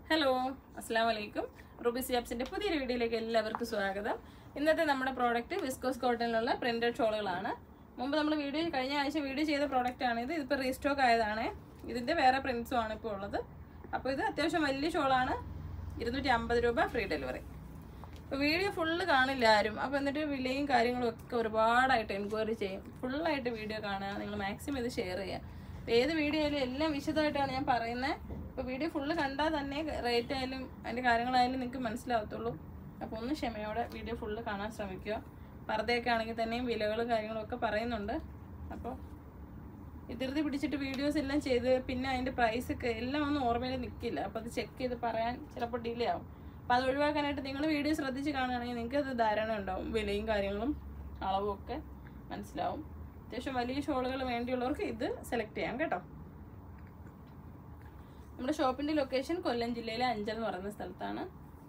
hello അസ്സാം വലൈക്കും Ruby സിയാബ്സിന്റെ പുതിയൊരു വീഡിയോയിലേക്ക് എല്ലാവർക്കും സ്വാഗതം ഇന്നത്തെ നമ്മുടെ പ്രോഡക്റ്റ് വിസ്കോസ് കോട്ടണിലുള്ള പ്രിന്റഡ് ഷോളുകളാണ് മുമ്പ് നമ്മൾ വീഡിയോ കഴിഞ്ഞ ആഴ്ച വീഡിയോ ചെയ്ത പ്രോഡക്റ്റ് ആണ് ഇത് ഇതിപ്പോൾ റീസ്റ്റോക്ക് ആയതാണ് ഇതിന്റെ വേറെ പ്രിന്റ്സും ആണ് ഇപ്പോൾ ഉള്ളത് അപ്പോൾ ഇത് അത്യാവശ്യം വലിയ ഷോളാണ് ഇരുന്നൂറ്റി അമ്പത് രൂപ ഫ്രീ ഡെലിവറി അപ്പോൾ വീഡിയോ ഫുള്ള് കാണില്ല ആരും അപ്പോൾ എന്നിട്ട് വിലയും കാര്യങ്ങളും ഒക്കെ ഒരുപാടായിട്ട് എൻക്വയറി ചെയ്യും ഫുള്ളായിട്ട് വീഡിയോ കാണുക നിങ്ങൾ മാക്സിമം ഇത് ഷെയർ ചെയ്യുക അപ്പോൾ ഏത് വീഡിയോ ആയാലും എല്ലാം വിശദമായിട്ടാണ് ഞാൻ പറയുന്നത് അപ്പോൾ വീഡിയോ ഫുള്ള് കണ്ടാൽ തന്നെ റേറ്റ് ആയാലും അതിൻ്റെ കാര്യങ്ങളായാലും നിങ്ങൾക്ക് മനസ്സിലാവത്തുള്ളൂ അപ്പോൾ ഒന്ന് ക്ഷമയോടെ വീഡിയോ ഫുള്ള് കാണാൻ ശ്രമിക്കുക പർദ്ദയൊക്കെ ആണെങ്കിൽ തന്നെയും വിലകളും കാര്യങ്ങളും ഒക്കെ പറയുന്നുണ്ട് അപ്പോൾ ഇതിർത്തി പിടിച്ചിട്ട് വീഡിയോസ് എല്ലാം ചെയ്ത് പിന്നെ അതിൻ്റെ പ്രൈസ് ഒക്കെ എല്ലാം ഒന്നും ഓർമ്മയിൽ നിൽക്കില്ല അപ്പോൾ അത് ചെക്ക് ചെയ്ത് പറയാൻ ചിലപ്പോൾ ഡിലേ ആവും അപ്പോൾ അത് ഒഴിവാക്കാനായിട്ട് നിങ്ങൾ വീഡിയോ ശ്രദ്ധിച്ച് കാണുകയാണെങ്കിൽ നിങ്ങൾക്ക് അത് ധാരണ ഉണ്ടാവും വിലയും കാര്യങ്ങളും അളവും ഒക്കെ മനസ്സിലാവും അത്യാവശ്യം വലിയ ഷോളുകൾ വേണ്ടിയുള്ളവർക്ക് ഇത് സെലക്ട് ചെയ്യാം കേട്ടോ നമ്മുടെ ഷോപ്പിന്റെ ലൊക്കേഷൻ കൊല്ലം ജില്ലയിലെ അഞ്ചൽ എന്ന് പറയുന്ന സ്ഥലത്താണ്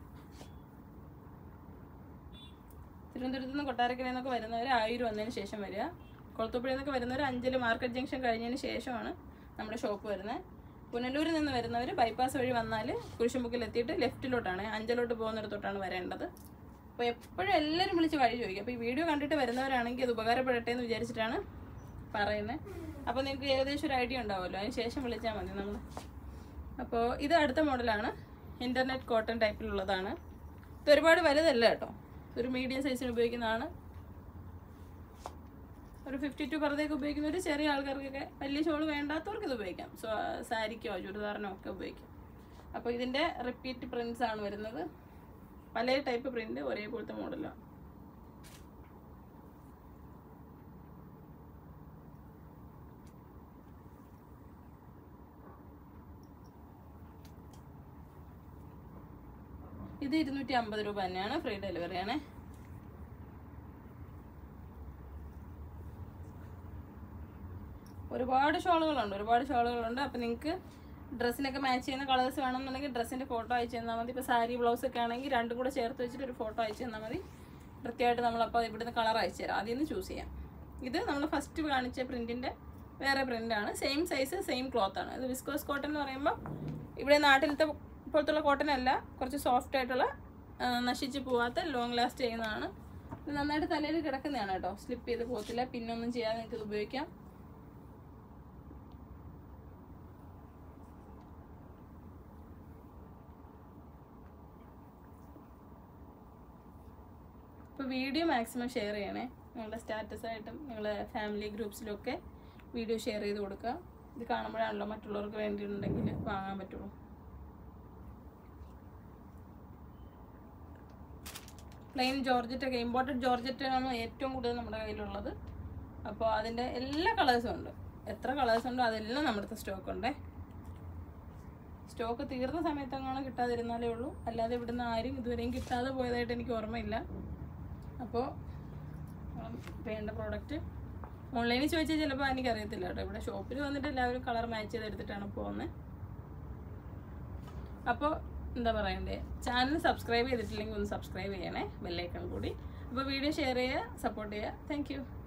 തിരുവനന്തപുരത്ത് നിന്ന് കൊട്ടാരക്കരയിൽ നിന്നൊക്കെ വരുന്നവർ ആയിരം വന്നതിന് ശേഷം വരിക കൊളത്തുപ്പുഴയിൽ നിന്നൊക്കെ വരുന്നവർ അഞ്ചൽ മാർക്കറ്റ് ജംഗ്ഷൻ കഴിഞ്ഞതിന് ശേഷമാണ് നമ്മുടെ ഷോപ്പ് വരുന്നത് പുനലൂരിൽ നിന്ന് വരുന്നവർ ബൈപ്പാസ് വഴി വന്നാൽ കുരിശുമുക്കിൽ എത്തിയിട്ട് ലെഫ്റ്റിലോട്ടാണ് അഞ്ചലോട്ട് പോകുന്നിടത്തോട്ടാണ് വരേണ്ടത് അപ്പോൾ എപ്പോഴും എല്ലാവരും വിളിച്ച് വഴി ചോദിക്കും അപ്പോൾ ഈ വീഡിയോ കണ്ടിട്ട് വരുന്നവരാണെങ്കിൽ അത് ഉപകാരപ്പെടട്ടെ എന്ന് വിചാരിച്ചിട്ടാണ് പറയുന്നത് അപ്പോൾ നിങ്ങൾക്ക് ഏകദേശം ഒരു ഐഡിയ ഉണ്ടാവുമല്ലോ അതിന് ശേഷം വിളിച്ചാൽ മതി നമ്മൾ അപ്പോൾ ഇത് അടുത്ത മോഡലാണ് ഇൻ്റർനെറ്റ് കോട്ടൺ ടൈപ്പിലുള്ളതാണ് ഇത് ഒരുപാട് വലുതല്ല കേട്ടോ ഒരു മീഡിയം സൈസിന് ഉപയോഗിക്കുന്നതാണ് ഒരു ഫിഫ്റ്റി ടു പർദ്ദയൊക്കെ ഉപയോഗിക്കുന്ന ഒരു ചെറിയ ആൾക്കാർക്കൊക്കെ വലിയ ഷോൾ വേണ്ടാത്തവർക്ക് ഇത് ഉപയോഗിക്കാം സോ സാരിക്കോ ചുരിദാറിനോ ഒക്കെ ഉപയോഗിക്കാം അപ്പോൾ ഇതിൻ്റെ റിപ്പീറ്റ് പ്രിൻസ് ആണ് വരുന്നത് പല ടൈപ്പ് പ്രിന്റ് ഒരേപോലത്തെ മോഡലാണ് ഇത് ഇരുന്നൂറ്റി അമ്പത് രൂപ തന്നെയാണ് ഫ്രീ ഡെലിവറി ആണ് ഒരുപാട് ഷോളുകളുണ്ട് ഒരുപാട് ഷോളുകളുണ്ട് അപ്പം നിങ്ങൾക്ക് ഡ്രസ്സിനൊക്കെ മാച്ച് ചെയ്യുന്ന കളേഴ്സ് വേണമെന്നുണ്ടെങ്കിൽ ഡ്രസ്സിൻ്റെ ഫോട്ടോ അയച്ചു തന്നാൽ മതി ഇപ്പോൾ സാരി ബ്ലൗസ് ഒക്കെ ആണെങ്കിൽ രണ്ടും കൂടെ ചേർത്ത് വെച്ചിട്ട് ഒരു ഫോട്ടോ അയച്ചു തന്നാൽ മതി കൃത്യമായിട്ട് നമ്മളപ്പോൾ ഇവിടുന്ന് കളർ അയച്ചു തരാം അതിൽ നിന്ന് ചൂസ് ചെയ്യാം ഇത് നമ്മൾ ഫസ്റ്റ് കാണിച്ച പ്രിൻറ്റിൻ്റെ വേറെ പ്രിൻ്റാണ് സെയിം സൈസ് സെയിം ക്ലോത്ത് ആണ് ഇത് വിസ്കോസ് കോട്ടൺ എന്ന് പറയുമ്പോൾ ഇവിടെ നാട്ടിലത്തെ പോലത്തുള്ള കോട്ടൺ അല്ല കുറച്ച് സോഫ്റ്റ് ആയിട്ടുള്ള ആ, നശിച്ച് പോവാത്ത ലോങ് ലാസ്റ്റ് ചെയ്യുന്നതാണ് ഇത് നന്നായിട്ട് തലയിൽ കിടക്കുന്നതാണ് കേട്ടോ സ്ലിപ്പ് ചെയ്ത് പോകത്തില്ല പിന്നൊന്നും ചെയ്യാതെ നിങ്ങൾക്ക് ഇത് ഉപയോഗിക്കാം ഇപ്പോൾ വീഡിയോ മാക്സിമം ഷെയർ ചെയ്യണേ നിങ്ങളുടെ സ്റ്റാറ്റസ് ആയിട്ടും നിങ്ങളുടെ ഫാമിലി ഗ്രൂപ്പ്സിലൊക്കെ വീഡിയോ ഷെയർ ചെയ്ത് കൊടുക്കുക ഇത് കാണുമ്പോഴാണല്ലോ മറ്റുള്ളവർക്ക് വേണ്ടിയിട്ടുണ്ടെങ്കിൽ വാങ്ങാൻ പറ്റുള്ളൂ പ്ലെയിൻ ജോർജറ്റ് ഒക്കെ ഇമ്പോർട്ടഡ് ജോർജറ്റ് ആണ് ഏറ്റവും കൂടുതൽ നമ്മുടെ കയ്യിലുള്ളത് അപ്പോൾ അതിൻ്റെ എല്ലാ കളേഴ്സും ഉണ്ട് എത്ര കളേഴ്സ് ഉണ്ടോ അതെല്ലാം നമ്മുടെ അടുത്ത് സ്റ്റോക്ക് ഉണ്ടേ സ്റ്റോക്ക് തീർന്ന സമയത്ത് അങ്ങനെ കിട്ടാതിരുന്നാലേ ഉള്ളൂ അല്ലാതെ ഇവിടുന്ന് ആരും ഇതുവരെയും കിട്ടാതെ പോയതായിട്ട് എനിക്ക് ഓർമ്മയില്ല അപ്പോൾ വേണ്ട പ്രോഡക്റ്റ് ഓൺലൈനിൽ ചോദിച്ചാൽ ചിലപ്പോൾ എനിക്കറിയത്തില്ല കേട്ടോ ഇവിടെ ഷോപ്പിൽ വന്നിട്ട് എല്ലാവരും കളർ മാച്ച് ചെയ്ത് എടുത്തിട്ടാണ് പോകുന്നത് അപ്പോൾ എന്താ പറയണ്ടേ ചാനൽ സബ്സ്ക്രൈബ് ചെയ്തിട്ടില്ലെങ്കിൽ ഒന്ന് സബ്സ്ക്രൈബ് ചെയ്യണേ ബെല്ലൈക്കൺ കൂടി അപ്പോൾ വീഡിയോ ഷെയർ ചെയ്യുക സപ്പോർട്ട് ചെയ്യുക താങ്ക്